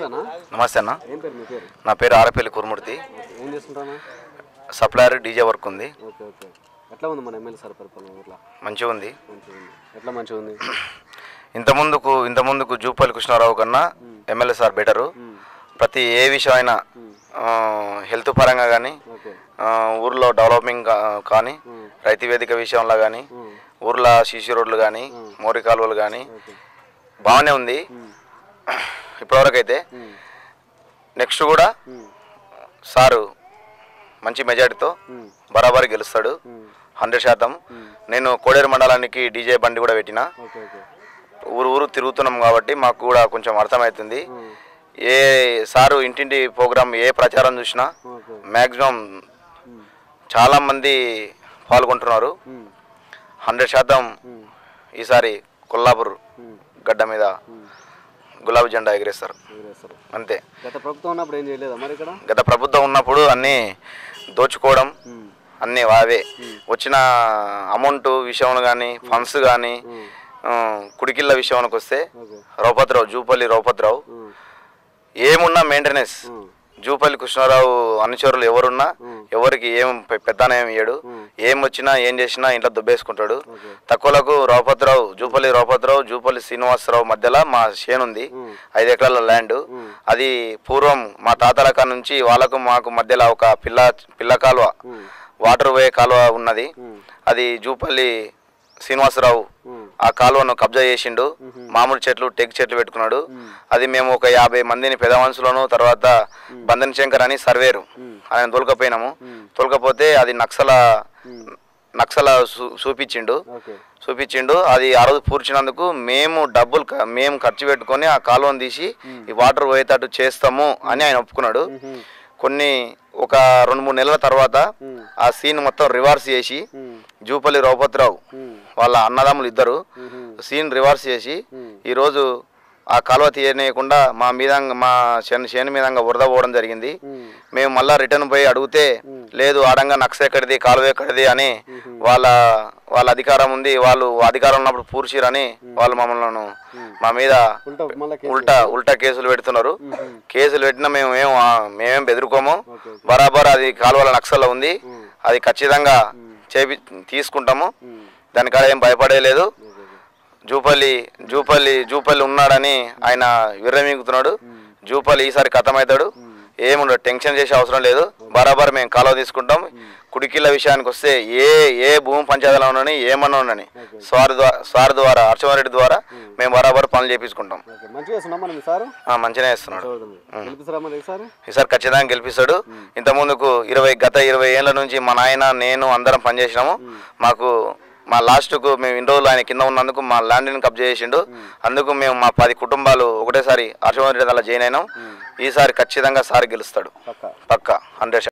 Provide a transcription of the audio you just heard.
నమస్తేనా నమస్తే అన్న ఏం పేరు మీ పేరు నా పేరు ఆరపల్లి కురుమూర్తి ఓకే. ఏం చేస్తుంటానా సప్లయర్ డీజే వర్క్ ఉంది ఓకే ఓకే ఎట్లా ఉంది మన ఎమ్మెల్యే సార్ పరిపాలన ఎట్లా మంచిగా ఉంది మంచిగా ఉంది ఎట్లా మంచిగా ఉంది ఇంత ముందుకు ఇంత ముందుకు జూపల్లి కృష్ణారావు కన్నా ఎమ్మెల్యే సార్ బెటరు మ్మ్. ప్రతి ఏ విషయమైనా ఆ, హెల్త్ పరంగా కానీ ఓకే ఊర్లో డెవలపింగ్ కా- కానీ మ్మ్. రైతు వేదిక విషయంలో కానీ మ్మ్. ఊర్లో సీసీ రోడ్లు కానీ మోరి కాలువలు కానీ ఓకే బాగానే ఉంది మ్మ్. ఇప్పటివరకు అయితే మ్మ్. నెక్స్ట్ కూడా మ్మ్. సారు మంచి మెజార్టీతో మ్మ్. బరాబర్ గెలుస్తాడు మ్మ్. హండ్రెడ్ శాతం నేను కోడేరు మండలానికి డీజే బండి కూడా పెట్టిన ఓకే ఓకే ఊరు ఊరు తిరుగుతున్నాం కాబట్టి మాకు కూడా కొంచెం అర్థమవుతుంది మ్మ్. ఏ సారు ఇంటింటి ప్రోగ్రాం ఏ ప్రచారం చూసినా ఓకే మ్యాక్సిమం మ్మ్. చాలామంది పాల్గొంటున్నారు మ్మ్. హండ్రెడ్ శాతం మ్మ్. ఈసారి కొల్లాపూర్ మ్మ్. గడ్డ మీద మ్మ్. గులాబీ జెండా ఎగిరేస్తారు ఎగిరేస్తారు అంతే గత ప్రభుత్వం ఉన్నప్పుడు ఏం చేయలేదా మరి ఇక్కడ గత ప్రభుత్వం ఉన్నప్పుడు అన్నీ దోచుకోవడం మ్మ్. అన్నీ అవే వచ్చిన అమౌంట్ విషయంలో కానీ ఫండ్స్ కానీ మ్మ్. కుడికిళ్ళ విషయానికి వస్తే ఓకే రౌపతిరావు జూపల్లి రౌపతిరావు మ్మ్. ఏమున్నా మెయింటెనెన్స్ మ్మ్. జూపల్లి కృష్ణారావు అనుచరులు ఎవరున్నా ఎవరికి ఏం పె- పెద్దన ఏం ఇయ్యడు ఏం వచ్చినా ఏం చేసినా ఇంట్లో దుబ్బేసుకుంటాడు ఓకే తక్కువలకు రౌపతిరావు జూపల్లి రౌపతిరావు జూపల్లి శ్రీనివాసరావు మధ్యలో మా చేను ఉంది ఐదు ఎకరాల ల్యాండ్ అది పూర్వం మా తాతల కాడ నుంచి వాళ్ళకు మాకు మధ్యలో ఒక పిల్ల పిల్ల కాలువ మ్మ్. వాటర్ వే కాలువ ఉన్నది మ్మ్. అది జూపల్లి శ్రీనివాసరావు మ్మ్. ఆ కాలువను కబ్జా చేసిండు మామిడి చెట్లు టెక్ చెట్లు పెట్టుకున్నాడు అది మేము ఒక యాభై మందిని పెద్ద మనుషులను తర్వాత బంధన్ శంకర్ అని సర్వేరు ఆయన తోలుకపోయినాము తోలుకపోతే అది నక్సల నక్సల చూ- చూపించిండు ఓకే చూపించిండు అది ఆ రోజు పూడ్చినందుకు మేము డబ్బులు క- మేము ఖర్చు పెట్టుకొని ఆ కాలువను తీసి ఈ వాటర్ పోయేటట్టు చేస్తాము అని ఆయన ఒప్పుకున్నాడు మ్మ్. కొన్ని ఒక రెండు మూడు నెలల తర్వాత మ్మ్. ఆ సీన్ మొత్తం రివర్స్ చేసి మ్మ్. జూపల్లి రౌపతిరావు మ్మ్. వాళ్ళ అన్నదమ్ములు ఇద్దరు మ్మ్. సీన్ రివర్స్ చేసి మ్మ్. ఈరోజు ఆ కాలువ తీయనీయకుండా మా మీద మా చేను చేను మీద వరద పోవడం జరిగింది మ్మ్. మేము మళ్ళా రిటర్న్ పోయి అడిగితే లేదు ఆడంగా నక్స ఎక్కడిది కాలువ ఎక్కడిది అని వాళ్ళ వాళ్ళ అధికారం ఉంది వాళ్ళు అధికారం ఉన్నప్పుడు పూర్చిరని వాళ్ళు మమ్మల్ని మా మీద ఉల్టా మళ్ళీ కేసు ఉల్టా ఉల్టా కేసులు పెడుతున్నారు కేసులు పెట్టినా మేము ఏం మేమేం బెదిరుకోము ఓకే బరాబర్ అది కాలువల నక్సల్లో ఉంది అది ఖచ్చితంగా చేపి తీసుకుంటాము మ్మ్. దానికాడ ఏం భయపడేలేదు ఓకే ఓకే జూపల్లి జూపల్లి జూపల్లి ఉన్నాడని ఆయన విర్రమీగుతున్నాడు జూపల్లి ఈసారి కథమవుతాడు ఏముండదు టెన్షన్ చేసే అవసరం లేదు బరాబర్ మేము కాలువ తీసుకుంటాం కుడికిళ్ళ విషయానికి వస్తే ఏ ఏ భూమి పంచాయతీలో ఉండని ఏమన్నా ఉండని స్వార్ ద్వారా స్వార్ ద్వారా హర్షవర్రెడ్డి ద్వారా మేము బరాబర్ పనులు చేపించుకుంటాం ఓకే మంచిగా చేస్తున్నాం మనం సార్ ఆ, మంచిగానే ఇస్తున్నాడు చూడండి గెలిపిస్తారా మరి ఈసారి ఈసారి ఖచ్చితంగా గెలిపిస్తాడు ఇంత ముందుకు ఇరవై గత ఇరవై ఏళ్ళ నుంచి మా నాయన నేను అందరం పనిచేసినాము మాకు మా లాస్ట్కు మేము ఇన్ని రోజులు ఆయన కింద ఉన్నందుకు మా ల్యాండ్ని కబ్జా చేసిండు అందుకు మేము మా పది కుటుంబాలు ఒకటేసారి హర్షవర్ధన్ రెడ్డి అలా జాయిన్ అయినాం ఈసారి ఖచ్చితంగా సార్ గెలుస్తాడు పక్కా పక్క హండ్రెడ్